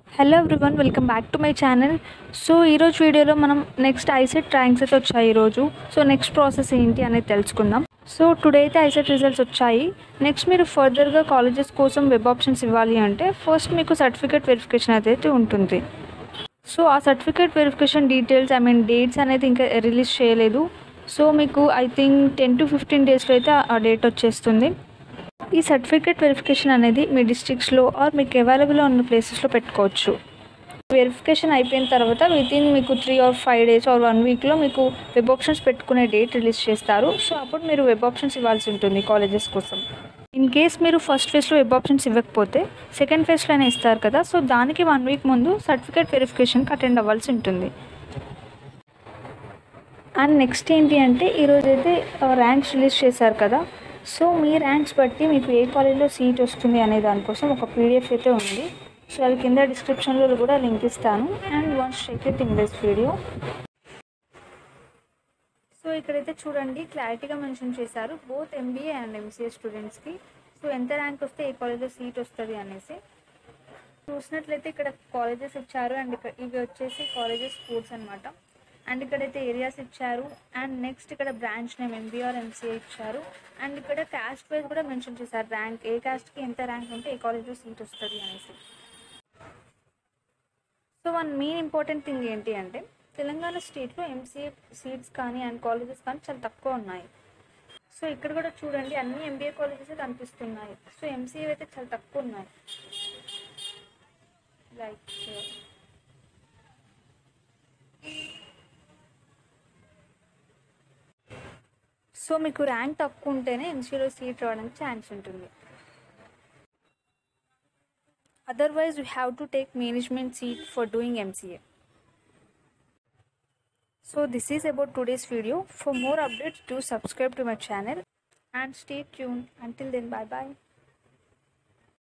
Hello everyone welcome back to my channel so ఈరోజు వీడియోలో మనం నెక్స్ట్ ఐసెట్ ర్యాంక్స్ అయితే వచ్చాయి ఈరోజు సో నెక్స్ట్ ప్రాసెస్ ఏంటి అనేది తెలుసుకుందాం సో టుడే అయితే ఐసెట్ రిజల్ట్స్ వచ్చాయి నెక్స్ట్ మీరు ఫర్దర్గా కాలేజెస్ కోసం వెబ్ ఆప్షన్స్ ఇవ్వాలి అంటే ఫస్ట్ మీకు సర్టిఫికేట్ వెరిఫికేషన్ అయితే ఉంటుంది సో ఆ certificate verification details I mean dates అనేది ఇంకా రిలీజ్ చేయలేదు సో మీకు I think ten to fifteen డేస్లో అయితే ఆ డేట్ వచ్చేస్తుంది ఈ సర్టిఫికేట్ వెరిఫికేషన్ అనేది మీ డిస్ట్రిక్ట్స్లో ఆర్ మీకు అవైలబుల్ ఉన్న ప్లేసెస్లో పెట్టుకోవచ్చు వెరిఫికేషన్ అయిపోయిన తర్వాత విత్ ఇన్ మీకు three or five days or one వీక్లో మీకు వెబ్ ఆప్షన్స్ పెట్టుకునే డేట్ రిలీజ్ చేస్తారు సో అప్పుడు మీరు వెబ్ ఆప్షన్స్ ఇవ్వాల్సి ఉంటుంది కాలేజెస్ కోసం ఇన్ కేస్ మీరు ఫస్ట్ ఫేజ్లో వెబ్ ఆప్షన్స్ ఇవ్వకపోతే సెకండ్ ఫేజ్లోనే ఇస్తారు కదా సో దానికి వన్ వీక్ ముందు సర్టిఫికేట్ వెరిఫికేషన్కి అటెండ్ అవ్వాల్సి ఉంటుంది అండ్ నెక్స్ట్ ఏంటి అంటే ఈరోజు అయితే ర్యాంక్స్ రిలీజ్ చేశారు కదా సో మీ ర్యాంక్స్ బట్టి మీకు ఏ కాలేజ్లో సీట్ వస్తుంది అనే దానికోసం ఒక పీడిఎఫ్ అయితే ఉంది సో అది కింద డిస్క్రిప్షన్లో కూడా లింక్ ఇస్తాను and once check it in this video so ఇక్కడైతే చూడండి క్లారిటీగా మెన్షన్ చేశారు బోత్ ఎంబీఏ అండ్ ఎంసీఏ స్టూడెంట్స్కి సో ఎంత ర్యాంక్ వస్తే ఏ కాలేజ్లో సీట్ వస్తుంది అనేసి చూసినట్లయితే ఇక్కడ కాలేజెస్ ఇచ్చారు అండ్ ఇక్కడ ఇవి వచ్చేసి కాలేజెస్ స్కూల్స్ అనమాట అండ్ ఇక్కడైతే ఏరియాస్ ఇచ్చారు అండ్ నెక్స్ట్ ఇక్కడ బ్రాంచ్ నేమ్ ఎంబీఆర్ ఎంసీఏ ఇచ్చారు అండ్ ఇక్కడ క్యాస్ట్ వైజ్ కూడా మెన్షన్ చేశారు ర్యాంక్ ఏ క్యాస్ట్కి ఎంత ర్యాంక్ ఉంటే ఏ కాలేజ్లో సీట్ వస్తుంది అనేసి so one main important thing ఏంటి అంటే తెలంగాణ స్టేట్లో ఎంసీఏ సీట్స్ కానీ అండ్ కాలేజెస్ కానీ చాలా తక్కువ ఉన్నాయి సో ఇక్కడ కూడా చూడండి అన్ని ఎంబీఏ కాలేజెస్ కనిపిస్తున్నాయి సో ఎంసీఏ అయితే చాలా తక్కువ ఉన్నాయి లైక్ సో మీకు ర్యాంక్ తక్కువ ఉంటేనే ఎంసీఏలో సీట్ రావడానికి ఛాన్స్ ఉంటుంది otherwise you have to take management seat for doing MCA So this is about today's video. For more updates, do subscribe to my channel and stay tuned. Until then, bye bye.